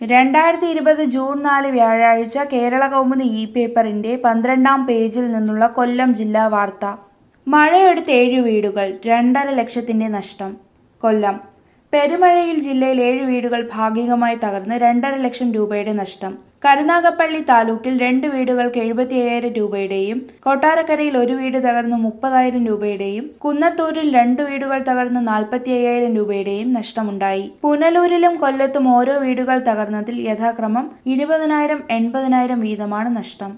രണ്ടായിരത്തി ഇരുപത് ജൂൺ നാല് വ്യാഴാഴ്ച കേരള കൗമുദി ഇ പേപ്പറിന്റെ പന്ത്രണ്ടാം പേജിൽ നിന്നുള്ള കൊല്ലം ജില്ലാ വാർത്ത മഴയെടുത്ത് ഏഴു വീടുകൾ രണ്ടര ലക്ഷത്തിന്റെ നഷ്ടം കൊല്ലം പെരുമഴയിൽ ജില്ലയിൽ ഏഴ് വീടുകൾ ഭാഗികമായി തകർന്ന് രണ്ടര ലക്ഷം രൂപയുടെ നഷ്ടം കരുനാഗപ്പള്ളി താലൂക്കിൽ രണ്ട് വീടുകൾക്ക് എഴുപത്തി അയ്യായിരം രൂപയുടെയും കൊട്ടാരക്കരയിൽ ഒരു വീട് തകർന്ന് മുപ്പതായിരം രൂപയുടെയും കുന്നത്തൂരിൽ രണ്ട് വീടുകൾ തകർന്ന് നാൽപ്പത്തി അയ്യായിരം രൂപയുടെയും നഷ്ടമുണ്ടായി പുനലൂരിലും കൊല്ലത്തും ഓരോ വീടുകൾ തകർന്നതിൽ യഥാക്രമം ഇരുപതിനായിരം എൺപതിനായിരം വീതമാണ് നഷ്ടം